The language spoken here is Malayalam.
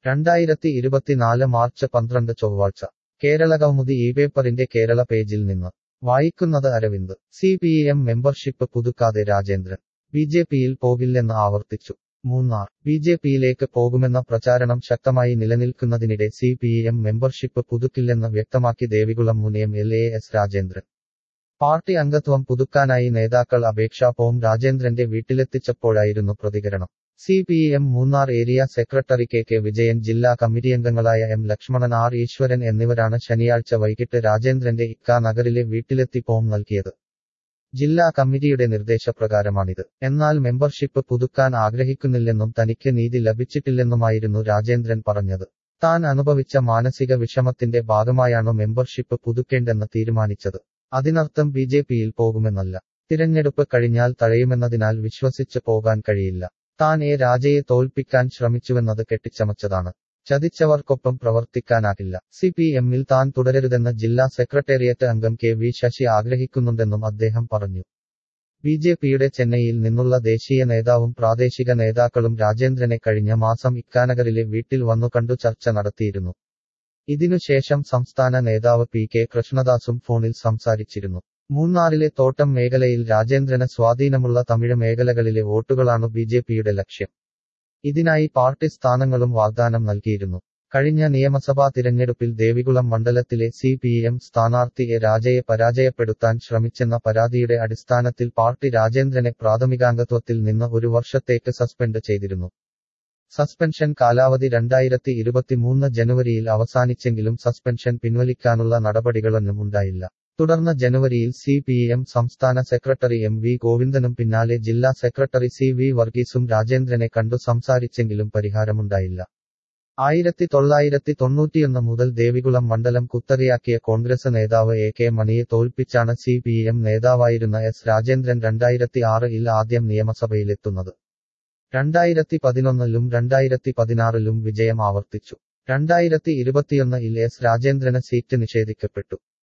രണ്ടായിരത്തി ഇരുപത്തിനാല് മാർച്ച് പന്ത്രണ്ട് ചൊവ്വാഴ്ച കേരളകൗമുദി ഈ പേപ്പറിന്റെ കേരള പേജിൽ നിന്ന് വായിക്കുന്നത് Aravind C P M membership പുതുക്കാതെ രാജേന്ദ്രൻ ബി ജെ പിയിൽ പോകില്ലെന്ന് ആവർത്തിച്ചു മൂന്നാർ ബി ജെ പിയിലേക്ക് പോകുമെന്ന പ്രചാരണം ശക്തമായി നിലനിൽക്കുന്നതിനിടെ സി പി എം മെമ്പർഷിപ്പ് പുതുക്കില്ലെന്ന് വ്യക്തമാക്കി ദേവികുളം മുൻ M L A S Rajendran party അംഗത്വം പുതുക്കാനായി നേതാക്കൾ അപേക്ഷാ ഫോം രാജേന്ദ്രന്റെ വീട്ടിലെത്തിച്ചപ്പോഴായിരുന്നു പ്രതികരണം C P M Munnar area secretary K K Vijayan ജില്ലാ കമ്മിറ്റിയംഗങ്ങളായ എം ലക്ഷ്മണൻ ആർ ഈശ്വരൻ എന്നിവരാണ് ശനിയാഴ്ച വൈകിട്ട് രാജേന്ദ്രന്റെ ഇക്ക നഗറിലെ വീട്ടിലെത്തി ഫോം നൽകിയത് ജില്ലാ കമ്മിറ്റിയുടെ നിർദ്ദേശപ്രകാരമാണിത് എന്നാൽ മെമ്പർഷിപ്പ് പുതുക്കാൻ ആഗ്രഹിക്കുന്നില്ലെന്നും തനിക്ക് നീതി ലഭിച്ചിട്ടില്ലെന്നുമായിരുന്നു രാജേന്ദ്രൻ പറഞ്ഞത് താൻ അനുഭവിച്ച മാനസിക വിഷമത്തിന്റെ ഭാഗമായാണ് മെമ്പർഷിപ്പ് പുതുക്കേണ്ടെന്ന് തീരുമാനിച്ചത് അതിനർത്ഥം ബി ജെ പിയിൽ പോകുമെന്നല്ല തിരഞ്ഞെടുപ്പ് കഴിഞ്ഞാൽ തഴയുമെന്നതിനാൽ വിശ്വസിച്ച് പോകാൻ കഴിയില്ല താൻ എ രാജയെ തോൽപ്പിക്കാൻ ശ്രമിച്ചുവെന്നത് കെട്ടിച്ചമച്ചതാണ് ചതിച്ചവർക്കൊപ്പം പ്രവർത്തിക്കാനാകില്ല സി പി എമ്മിൽ താൻ തുടരരുതെന്ന് ജില്ലാ സെക്രട്ടേറിയറ്റ് അംഗം കെ വി ശശി ആഗ്രഹിക്കുന്നുണ്ടെന്നും അദ്ദേഹം പറഞ്ഞു ബി ജെ പിയുടെ ചെന്നൈയിൽ നിന്നുള്ള ദേശീയ നേതാവും പ്രാദേശിക നേതാക്കളും രാജേന്ദ്രനെ കഴിഞ്ഞ മാസം ഇക്കാനഗറിലെ വീട്ടിൽ വന്നു കണ്ടു ചർച്ച നടത്തിയിരുന്നു ഇതിനുശേഷം സംസ്ഥാന നേതാവ് പി കെ കൃഷ്ണദാസും ഫോണിൽ സംസാരിച്ചിരുന്നു മൂന്നാറിലെ തോട്ടം മേഖലയിൽ രാജേന്ദ്രന് സ്വാധീനമുള്ള തമിഴ് മേഖലകളിലെ വോട്ടുകളാണ് ബി ജെ പിയുടെ ലക്ഷ്യം ഇതിനായി പാർട്ടി സ്ഥാനങ്ങളും വാഗ്ദാനം നൽകിയിരുന്നു കഴിഞ്ഞ നിയമസഭാ തിരഞ്ഞെടുപ്പിൽ ദേവികുളം മണ്ഡലത്തിലെ സി പി എം സ്ഥാനാർത്ഥി എ രാജയെ പരാജയപ്പെടുത്താൻ ശ്രമിച്ചെന്ന പരാതിയുടെ അടിസ്ഥാനത്തിൽ പാർട്ടി രാജേന്ദ്രനെ പ്രാഥമികാംഗത്വത്തിൽ നിന്ന് ഒരു വർഷത്തേക്ക് സസ്പെൻഡ് ചെയ്തിരുന്നു സസ്പെൻഷൻ കാലാവധി രണ്ടായിരത്തി ഇരുപത്തിമൂന്ന് ജനുവരിയിൽ അവസാനിച്ചെങ്കിലും സസ്പെൻഷൻ പിൻവലിക്കാനുള്ള നടപടികളൊന്നും ഉണ്ടായില്ല തുടർന്ന് ജനുവരിയിൽ സി പി എം സംസ്ഥാന സെക്രട്ടറി എം വി ഗോവിന്ദനും പിന്നാലെ ജില്ലാ സെക്രട്ടറി സി വി വർഗീസും രാജേന്ദ്രനെ കണ്ടു സംസാരിച്ചെങ്കിലും പരിഹാരമുണ്ടായില്ല ആയിരത്തി തൊള്ളായിരത്തി തൊണ്ണൂറ്റിയൊന്ന് മുതൽ ദേവികുളം മണ്ഡലം കുത്തറിയാക്കിയ കോൺഗ്രസ് നേതാവ് എ കെ മണിയെ തോൽപ്പിച്ചാണ് സി പി എം നേതാവായിരുന്ന എസ് രാജേന്ദ്രൻ രണ്ടായിരത്തി ആറിൽ ആദ്യം നിയമസഭയിലെത്തുന്നത് രണ്ടായിരത്തി പതിനൊന്നിലും രണ്ടായിരത്തി പതിനാറിലും വിജയം ആവർത്തിച്ചു രണ്ടായിരത്തി ഇരുപത്തിയൊന്നിൽ എസ് രാജേന്ദ്രന് സീറ്റ് നിഷേധിക്കപ്പെട്ടു